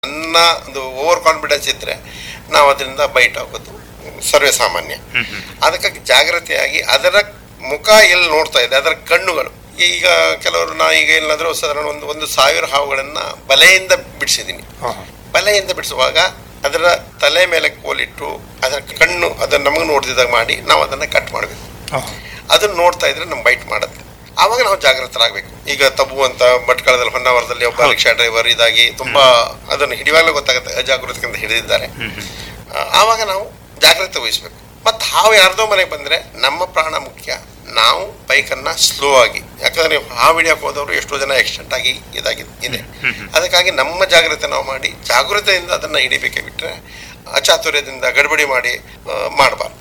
ನನ್ನ ಒಂದು over confidence ಇದ್ರೆ ನಾವು ಅದರಿಂದ ಬೈಟ್ ಆಗೋದು ಸರ್ವೇ ಸಾಮಾನ್ಯ ಅದಕ್ಕಾಗಿ ಜಾಗ್ರತೆಯಾಗಿ ಅದರ ಮುಖ ಎಲ್ಲಿ ನೋಡ್ತಾ ಇದೆ ಅದರ ಕಣ್ಣುಗಳು ಈಗ ಕೆಲವರು ನಾ ಈಗ ಏನಾದರೂ ಸಾಧಾರಣ ಒಂದು ಒಂದು ಸಾವಿರ ಹಾವುಗಳನ್ನ ಬಲೆಯಿಂದ ಬಿಡಿಸಿದ್ದೀನಿ ಬಲೆಯಿಂದ ಬಿಡಿಸುವಾಗ ಅದರ ತಲೆ ಮೇಲೆ ಕೋಲಿಟ್ಟು ಅದರ ಕಣ್ಣು ಅದನ್ನ ನಮಗೆ ನೋಡ್ದಿದ್ದಾಗ ಮಾಡಿ ನಾವು ಅದನ್ನ ಕಟ್ ಮಾಡಬೇಕು ಅದನ್ನ ನೋಡ್ತಾ ಇದ್ರೆ ನಮ್ಗೆ ಬೈಟ್ ಮಾಡುತ್ತೆ ಆವಾಗ ನಾವು ಜಾಗೃತರಾಗಬೇಕು ಈಗ ತಬು ಅಂತ ಭಟ್ಕಳದಲ್ಲಿ ಹೊನ್ನಾವರದಲ್ಲಿ ಒಬ್ಬ ರಿಕ್ಷಾ ಡ್ರೈವರ್ ಇದಾಗಿ ತುಂಬಾ ಅದನ್ನು ಹಿಡಿಯುವಾಗಲೇ ಗೊತ್ತಾಗುತ್ತೆ ಅಜಾಗೃತಿಯಿಂದ ಹಿಡಿದಿದ್ದಾರೆ ಆ, ಆವಾಗ ನಾವು ಜಾಗ್ರತೆ ವಹಿಸ್ಬೇಕು ಮತ್ತು ಹಾವು ಯಾರ್ದೋ ಮನೆಗೆ ಬಂದ್ರೆ ನಮ್ಮ ಪ್ರಾಣ ಮುಖ್ಯ ನಾವು ಬೈಕನ್ನ ಸ್ಲೋ ಆಗಿ ಯಾಕಂದ್ರೆ ನೀವು ಹಾವು ಹಿಡಿಯಕ್ಕೆ ಹೋದವರು ಎಷ್ಟೋ ಜನ ಆಕ್ಸಿಡೆಂಟ್ ಆಗಿ ಇದಾಗಿ ಇದೆ ಅದಕ್ಕಾಗಿ ನಮ್ಮ ಜಾಗ್ರತೆ ನಾವು ಮಾಡಿ ಜಾಗೃತೆಯಿಂದ ಅದನ್ನ ಹಿಡಿಬೇಕೆ ಬಿಟ್ರೆ ಅಚಾತುರ್ಯದಿಂದ ಗಡ್ಬಡಿ ಮಾಡಿ ಮಾಡಬಾರ್ದು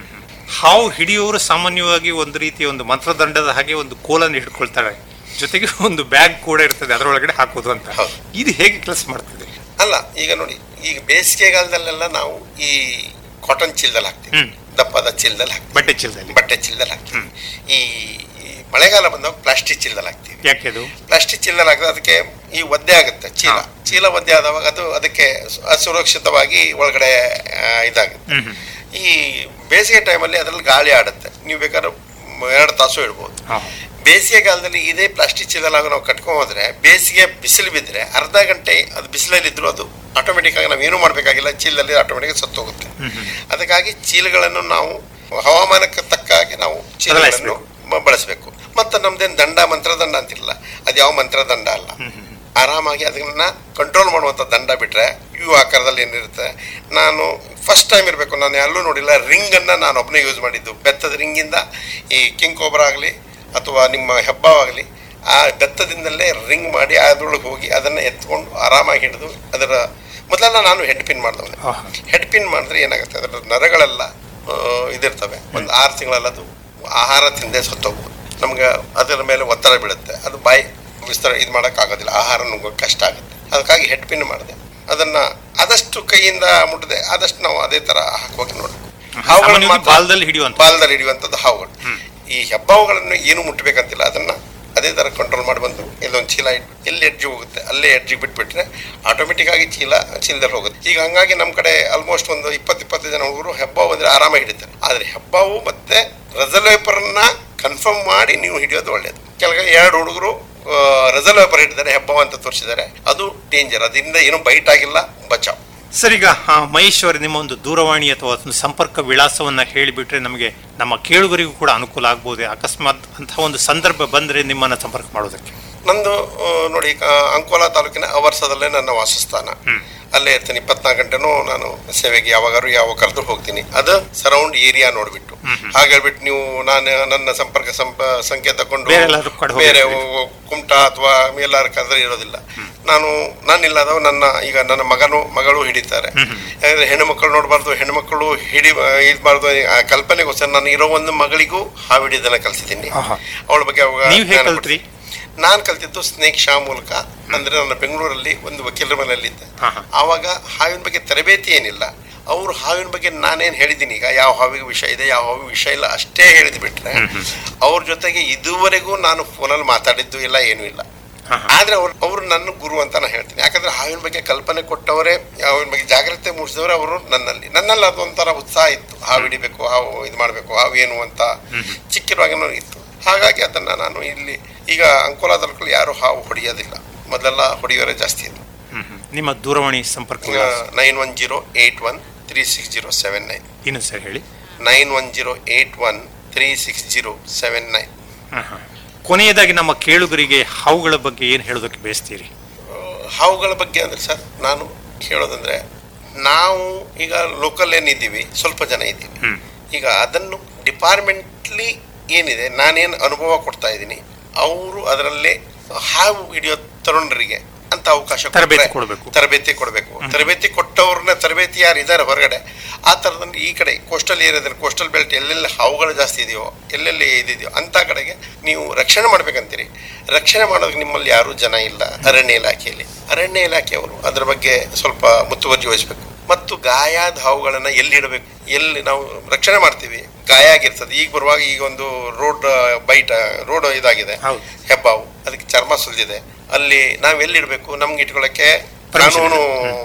ಹಾವು ಹಿಡಿಯೋರು ಸಾಮಾನ್ಯವಾಗಿ ಒಂದು ರೀತಿಯ ಒಂದು ಮಂತ್ರದಂಡದ ಹಾಗೆ ಒಂದು ಕೋಲನ್ನು ಹಿಡ್ಕೊಳ್ತಾರೆ ಜೊತೆಗೆ ಒಂದು ಬ್ಯಾಗ್ ಕೂಡ ಇರ್ತದೆ ಅದರೊಳಗಡೆ ಹಾಕೋದು ಅಂತ ಹೌದು. ಇದು ಹೇಗೆ ಕೆಲಸ ಮಾಡ್ತದೆ ಅಲ್ಲ ಈಗ ನೋಡಿ ಈಗ ಬೇಸಿಗೆಗಾಲದಲ್ಲೆಲ್ಲ ನಾವು ಈ ಕಾಟನ್ ಚೀಲದಲ್ಲಿ ಹಾಕ್ತೀವಿ ಹ್ಮ್. ದಪ್ಪದ ಚೀಲದಲ್ಲಿ ಹಾಕ್ತೀವಿ ಬಟ್ಟೆ ಚೀಲದಲ್ಲಿ ಬಟ್ಟೆ ಚೀಲದಲ್ಲಿ ಹಾಕ್ತೀವಿ ಈ ಈ ಮಳೆಗಾಲ ಬಂದಾಗ ಪ್ಲಾಸ್ಟಿಕ್ ಚೀಲದಲ್ಲಿ ಹಾಕ್ತೀವಿ ಯಾಕೆ ಅದು ಪ್ಲಾಸ್ಟಿಕ್ ಚೀಲದಲ್ಲಿ ಹಾಕಿದ್ರೆ ಅದಕ್ಕೆ ಈ ಒದ್ದೆ ಆಗುತ್ತೆ ಚೀಲ ಹಾ. ಚೀಲ ಒದ್ದೆ ಆದವಾಗ ಅದು ಅದಕ್ಕೆ ಸು- ಅಸುರಕ್ಷಿತವಾಗಿ ಒಳಗಡೆ ಆ, ಇದಾಗುತ್ತೆ ಹ್ಮ್ ಹ್ಮ್. ಈ ಬೇಸಿಗೆ ಟೈಮಲ್ಲಿ ಅದರಲ್ಲಿ ಗಾಳಿ ಆಡುತ್ತೆ ನೀವು ಬೇಕಾದ್ರೆ ಮ್- ಎರಡು ತಾಸು ಇಡ್ಬೋದು ಹಾ. ಬೇಸಿಗೆ ಕಾಲದಲ್ಲಿ ಇದೇ ಪ್ಲಾಸ್ಟಿಕ್ ಚೀಲಲಾಗ ನಾವು ಕಟ್ಕೊಂಡ್ ಹೋದ್ರೆ ಬೇಸಿಗೆ ಬಿಸಿಲು ಬಿದ್ದರೆ ಅರ್ಧ ಗಂಟೆ ಅದು ಬಿಸಿಲಲ್ಲಿ ಇದ್ರೂ ಅದು ಆಟೋಮೆಟಿಕ್ ಆಗಿ ನಾವು ಏನು ಮಾಡಬೇಕಾಗಿಲ್ಲ ಚೀಲದಲ್ಲಿ ಆಟೋಮೆಟಿಕ್ ಸತ್ತು ಹೋಗುತ್ತೆ ಅದಕ್ಕಾಗಿ ಚೀಲಗಳನ್ನು ನಾವು ಹವಾಮಾನಕ್ಕೆ ತಕ್ಕ ಹಾಗೆ ನಾವು ಚೀಲಗಳನ್ನು ಬ- ಬಳಸಬೇಕು ಮತ್ತು ನಮ್ದೇನು ದಂಡ ಮಂತ್ರದಂಡ ಅಂತಿಲ್ಲ ಅದು ಯಾವ ಮಂತ್ರದಂಡ ಅಲ್ಲ ಆರಾಮಾಗಿ ಅದನ್ನ ಕಂಟ್ರೋಲ್ ಮಾಡುವಂಥ ದಂಡ ಬಿಟ್ರೆ ಯು ಆಕಾರದಲ್ಲಿ ಏನಿರುತ್ತೆ ನಾನು ಫಸ್ಟ್ ಟೈಮ್ ಇರಬೇಕು ನಾನು ಎಲ್ಲೂ ನೋಡಿಲ್ಲ ರಿಂಗನ್ನು ನಾನು ಒಬ್ಬನೇ ಯೂಸ್ ಮಾಡಿದ್ದು ಬೆತ್ತದ ರಿಂಗಿಂದ ಈ ಕಿಂಗ್ ಕೋಬ್ರಾ ಆಗಲಿ ಅಥವಾ ನಿಮ್ಮ ಹೆಬ್ಬಾವಾಗಲಿ ಆ ಬೆತ್ತದಿಂದಲೇ ರಿಂಗ್ ಮಾಡಿ ಅದ್ರೊಳಗೆ ಹೋಗಿ ಅದನ್ನು ಎತ್ಕೊಂಡು ಆರಾಮಾಗಿ ಹಿಡಿದು ಅದರ ಮೊದಲೆಲ್ಲ ನಾನು ಹೆಡ್ ಪಿನ್ ಮಾಡಿದವನೆ ಹಾ. ಹೆಡ್ ಪಿನ್ ಮಾಡಿದ್ರೆ ಏನಾಗುತ್ತೆ ಅದರ ನರಗಳೆಲ್ಲ ಆ, ಇದಿರ್ತವೆ ಒಂದು ಆರು ತಿಂಗಳಲ್ಲಿ ಅದು ಆಹಾರ ತಿಂದೆ ಸತ್ತೋಗ್ಬೋದು ನಮ್ಗೆ ಅದರ ಮೇಲೆ ಒತ್ತಡ ಬೀಳುತ್ತೆ ಅದು ಬಾಯಿ ವಿಸ್ತಾರ ಇದು ಮಾಡೋಕ್ಕಾಗೋದಿಲ್ಲ ಆಹಾರ ನುಂಗೋಕೆ ಕಷ್ಟ ಆಗುತ್ತೆ ಅದಕ್ಕಾಗಿ ಹೆಡ್ ಪಿನ್ ಮಾಡಿದೆ ಅದನ್ನ ಆದಷ್ಟು ಕೈಯಿಂದ ಮುಟ್ಟದೆ ಆದಷ್ಟು ನಾವು ಅದೇ ತರ ಹಾಕುವಾಗ ನೋಡಬೇಕು ಸಾಮಾನ್ಯವಾಗಿ ಬಾಲದಲ್ಲಿ ಹಿಡಿಯುವಂತ ಬಾಲದಲ್ಲಿ ಹಿಡಿಯುವಂಥದ್ದು ಹಾವುಗಳು ಈ ಹೆಬ್ಬಾವುಗಳನ್ನು ಏನು ಮುಟ್ಟಬೇಕಂತಿಲ್ಲ ಅದನ್ನ ಅದೇ ತರ ಕಂಟ್ರೋಲ್ ಮಾಡಿ ಬಂದು ಇಲ್ಲೊಂದು ಚೀಲ ಇಟ್ಟು ಎಲ್ಲಿ ಎಡ್ಜಿ ಹೋಗುತ್ತೆ ಅಲ್ಲೇ ಎಡ್ಜಿಗೆ ಬಿಟ್ಬಿಟ್ರೆ ಆಟೋಮೆಟಿಕ್ ಆಗಿ ಚೀಲ ಚೀಲದಲ್ಲಿ ಹೋಗುತ್ತೆ ಈಗ ಹಂಗಾಗಿ ನಮ್ಮ ಕಡೆ ಆಲ್ಮೋಸ್ಟ್ ಒಂದು ಇಪ್ಪತ್ತು ಇಪ್ಪತ್ತು ಜನ ಹುಡುಗರು ಹೆಬ್ಬಾವು ಅಂದ್ರೆ ಆರಾಮಾಗಿ ಹಿಡಿತಾರೆ ಆದ್ರೆ ಹೆಬ್ಬಾವು ಮತ್ತೆ ರೆಸಲ್ವೇಪರ್ನ ಕನ್ಫರ್ಮ್ ಮಾಡಿ ನೀವು ಹಿಡಿಯೋದು ಒಳ್ಳೇದು ಕೆಳಗೆ ಎರಡು ಹುಡುಗರು ರೆಸಲ್ವೇಪರ್ ಹಿಡಿದಾರೆ ಹೆಬ್ಬಾವು ಅಂತ ತೋರಿಸಿದ್ದಾರೆ ಅದು ಡೇಂಜರ್ ಅದರಿಂದ ಏನು ಬೈಟ್ ಆಗಿಲ್ಲ ಬಚಾವ್ ಸರ್ ಈಗ ಆ, ಮಹೇಶ್ ಅವರೇ ನಿಮ್ಮ ಒಂದು ದೂರವಾಣಿ ಅಥವಾ ಒಂದು ಸಂಪರ್ಕ ವಿಳಾಸವನ್ನ ಹೇಳಿಬಿಟ್ರೆ ನಮಗೆ ನಮ್ಮ ಕೇಳುಗರಿಗೂ ಕೂಡ ಅನುಕೂಲ ಆಗ್ಬೋದು ಅಕಸ್ಮಾತ್ ಅಂತಹ ಒಂದು ಸಂದರ್ಭ ಬಂದ್ರೆ ನಿಮ್ಮನ್ನ ಸಂಪರ್ಕ ಮಾಡೋದಕ್ಕೆ ನಂದು ಆ, ನೋಡಿ ಆ, ಅಂಕೋಲಾ ತಾಲೂಕಿನ ಅವರ್ಸದಲ್ಲೇ ನನ್ನ ವಾಸಸ್ಥಾನ ಅಲ್ಲೇ ಇರ್ತೀನಿ ಇಪ್ಪತ್ನಾಲ್ಕು ಗಂಟೆನೂ ನಾನು ಸೇವೆಗೆ ಯಾವಾಗಾರು ಯಾವ ಕರೆದು ಹೋಗ್ತೀನಿ ಅದು ಸರೌಂಡ್ ಏರಿಯಾ ನೋಡ್ಬಿಟ್ಟು ಹಾಗೆ ಹೇಳ್ಬಿಟ್ಟು ನೀವು ನಾನು ನನ್ನ ಸಂಪರ್ಕ ಸಂಪ ಸಂಖ್ಯೆ ತಗೊಂಡು ಬೇರೆ ಎಲ್ಲಾದ್ರೂ ಕಡೆ ಹೋಗಿ ಬೇರೆ ಬಿಡಿ. ಓ- ಕುಮಟ ಅಥವಾ ಎಲ್ಲಾರು ಕರೆದ್ರೆ ಇರೋದಿಲ್ಲ ನಾನು ನಾನಿಲ್ಲದವ ನನ್ನ ಈಗ ನನ್ನ ಮಗನು ಮಗಳು ಹಿಡಿತಾರೆ ಯಾಕಂದ್ರೆ ಹೆಣ್ಣು ಮಕ್ಕಳು ನೋಡಬಾರ್ದು ಹೆಣ್ಮಕ್ಳು ಹಿಡಿ ಇರಬಾರ್ದು ಆ ಕಲ್ಪನೆಗೋಸ್ಕರ ನಾನು ಇರೋ ಒಂದು ಮಗಳಿಗೂ ಹಾವು ಹಿಡಿಯೋದನ್ನ ಕಲಿಸಿದ್ದೀನಿ ಆಹಾ. ಅವಳ ಬಗ್ಗೆ ಅವಾಗ ನೀವ್ ಹೇಗ್ ಜ್ಞಾನ ಕಲ್ತ್ರಿ? ನಾನು ಕಲ್ತಿದ್ದು ಸ್ನೇಕ್ ಶಾ ಮೂಲಕ ಅಂದ್ರೆ ನನ್ನ ಬೆಂಗಳೂರಲ್ಲಿ ಒಂದು ವಕೀಲರ ಮನೆಯಲ್ಲಿದ್ದೆ ಹಾ, ಹಾ. ಆವಾಗ ಹಾವಿನ ಬಗ್ಗೆ ತರಬೇತಿ ಏನಿಲ್ಲ ಅವರು ಹಾವಿನ ಬಗ್ಗೆ ನಾನೇನು ಹೇಳಿದ್ದೀನಿ ಈಗ ಯಾವ ಹಾವಿಗೆ ವಿಷ ಇದೆ ಯಾವ ಹಾವಿಗೆ ವಿಷಯ ಇಲ್ಲ ಅಷ್ಟೇ ಹೇಳಿದ್ ಬಿಟ್ರೆ ಅವ್ರ ಜೊತೆಗೆ ಇದುವರೆಗೂ ನಾನು ಫೋನಲ್ಲಿ ಮಾತಾಡಿದ್ದು ಇಲ್ಲ ಏನೂ ಇಲ್ಲ ಹಾ, ಹಾ. ಆದ್ರೆ ಅವ್ರು ಅವರು ನನ್ನ ಗುರು ಅಂತ ನಾನು ಹೇಳ್ತೀನಿ ಯಾಕಂದ್ರೆ ಹಾವಿನ ಬಗ್ಗೆ ಕಲ್ಪನೆ ಕೊಟ್ಟವರೇ ಹಾವಿನ ಬಗ್ಗೆ ಜಾಗ್ರತೆ ಮೂಡಿಸಿದವರೇ ಅವರು ನನ್ನಲ್ಲಿ ನನ್ನಲ್ಲಿ ಅದೊಂಥರ ಉತ್ಸಾಹ ಇತ್ತು ಹಾವು ಹಿಡಿಬೇಕು ಹಾವು ಇದು ಮಾಡಬೇಕು ಹಾವು ಏನು ಅಂತ ಚಿಕ್ಕಿರುವಾಗನೂ ಇತ್ತು ಹಾಗಾಗಿ ಅದನ್ನ ನಾನು ಇಲ್ಲಿ ಈಗ ಅಂಕೋಲಾ ತಾಲೂಕಲ್ಲಿ ಯಾರು ಹಾವು ಹೊಡೆಯೋದಿಲ್ಲ ಮೊದಲೆಲ್ಲ ಹೊಡೆಯೋರೇ ಜಾಸ್ತಿ ಇತ್ತು ಹ್ಮ್, ಹ್ಮ್. ನಿಮ್ಮ ದೂರವಾಣಿ ಸಂಪರ್ಕ ವಿಳಾಸ nine one zero eight one three six zero seven nine ಇನ್ನು ಸರ್ ಹೇಳಿ nine one zero eight one three six zero seven nine ಹಾ, ಹಾ. ಕೊನೆಯದಾಗಿ ನಮ್ಮ ಕೇಳುಗರಿಗೆ ಹಾವುಗಳ ಬಗ್ಗೆ ಏನು ಹೇಳೋದಕ್ಕೆ ಬಯಸ್ತೀರಿ ಹಾವುಗಳ ಬಗ್ಗೆ ಅಂದ್ರೆ ಸರ್ ನಾನು ಹೇಳೋದಂದ್ರೆ ನಾವು ಈಗ ಲೋಕಲ್ ಏನಿದ್ದೀವಿ ಸ್ವಲ್ಪ ಜನ ಇದ್ದೀವಿ ಹ್ಮ್. ಈಗ ಅದನ್ನು ಡಿಪಾರ್ಟ್ಮೆಂಟ್ಲಿ ಏನಿದೆ ನಾನೇನು ಅನುಭವ ಕೊಡ್ತಾ ಇದ್ದೀನಿ ಅವರು ಅದರಲ್ಲಿ ಹಾವು ಹಿಡಿಯೋ ತರುಣರಿಗೆ ಅಂತ ಅವಕಾಶ ಕೊಟ್ರೆ ತರಬೇತಿ ಕೊಡ್ಬೇಕು. ತರಬೇತಿ ಕೊಡಬೇಕು ತರಬೇತಿ ಕೊಟ್ಟವ್ರನ್ನ ತರಬೇತಿ ಯಾರು ಇದ್ದಾರೆ ಹೊರಗಡೆ ಆ ಥರದಲ್ಲಿ ಈ ಕಡೆ ಕೋಸ್ಟಲ್ ಏರಿಯಾದಲ್ಲಿ ಕೋಸ್ಟಲ್ ಬೆಲ್ಟ್ ಎಲ್ಲೆಲ್ಲಿ ಹಾವುಗಳು ಜಾಸ್ತಿ ಇದೆಯೋ ಎಲ್ಲೆಲ್ಲಿ ಇದಿದೆಯೋ ಅಂತ ಕಡೆಗೆ ನೀವು ರಕ್ಷಣೆ ಮಾಡ್ಬೇಕಂತೀರಿ ರಕ್ಷಣೆ ಮಾಡೋದಕ್ಕೆ ನಿಮ್ಮಲ್ಲಿ ಯಾರೂ ಜನ ಇಲ್ಲ ಅರಣ್ಯ ಇಲಾಖೆಯಲ್ಲಿ ಅರಣ್ಯ ಇಲಾಖೆಯವರು ಅದರ ಬಗ್ಗೆ ಸ್ವಲ್ಪ ಮುತುವರ್ಜಿ ವಹಿಸಬೇಕು ಮತ್ತು ಗಾಯಾದ ಹಾವುಗಳನ್ನ ಎಲ್ಲಿ ಇಡಬೇಕು ಎಲ್ಲಿ ನಾವು ರಕ್ಷಣೆ ಮಾಡ್ತೀವಿ ಗಾಯ ಆಗಿರ್ತದೆ ಈಗ ಬರುವಾಗ ಈಗ ಒಂದು ರೋಡ್ ಬೈಟ್ ರೋಡ್ ಇದಾಗಿದೆ ಹೌದು. ಹೆಬ್ಬಾವು ಅದಕ್ಕೆ ಚರ್ಮ ಸುಲಿದಿದೆ ಅಲ್ಲಿ ನಾವ್ ಎಲ್ಲಿ ಇಡಬೇಕು ನಮ್ಗೆ ಇಟ್ಕೊಳ್ಳಕ್ಕೆ Permission ಇದೆ. ಕಾನೂನು